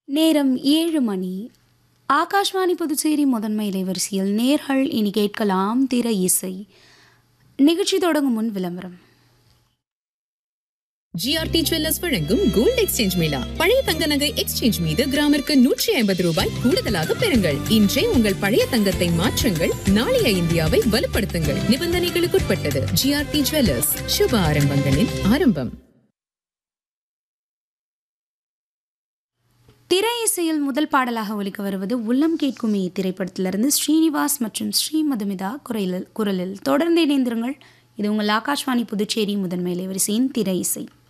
நேரம் ஏழு மணி ஆகாஷ்வாணி புதுச்சேரி முதன்மை இலைவரிசையில் நேர்கள் இனி கேட்கலாம் திரை இசை நிகழ்ச்சி தொடங்கும் முன் விளம்பரம் ஜிஆர்டி ஜுவல்லர்ஸ் வழங்கும் கோல்ட் எக்ஸ்சேஞ்ச் மேளா பழைய தங்க நகை எக்ஸ்சேஞ்ச் மீது கிராமிற்கு நூற்றி ஐம்பது ரூபாய் கூடுதலாக பெறுங்கள் இன்றே உங்கள் பழைய தங்கத்தை மாற்றுங்கள் நாளைய இந்தியாவை வலுப்படுத்துங்கள் நிபந்தனைகளுக்குட்பட்டது ஜிஆர்டி ஜுவல்லர்ஸ் சுப ஆரம்பங்களின் ஆரம்பம் திரை இசையில் முதல் பாடலாக ஒலிக்க வருவது உள்ளம் கேட்குமே திரைப்படத்திலிருந்து ஸ்ரீனிவாஸ் மற்றும் ஸ்ரீ மதுமிதா குரலில் குரலில் தொடர்ந்து இணைந்திருங்கள் இது உங்கள் ஆகாஷ்வாணி புதுச்சேரி முதன்மை இலைவரிசையின் திரை இசை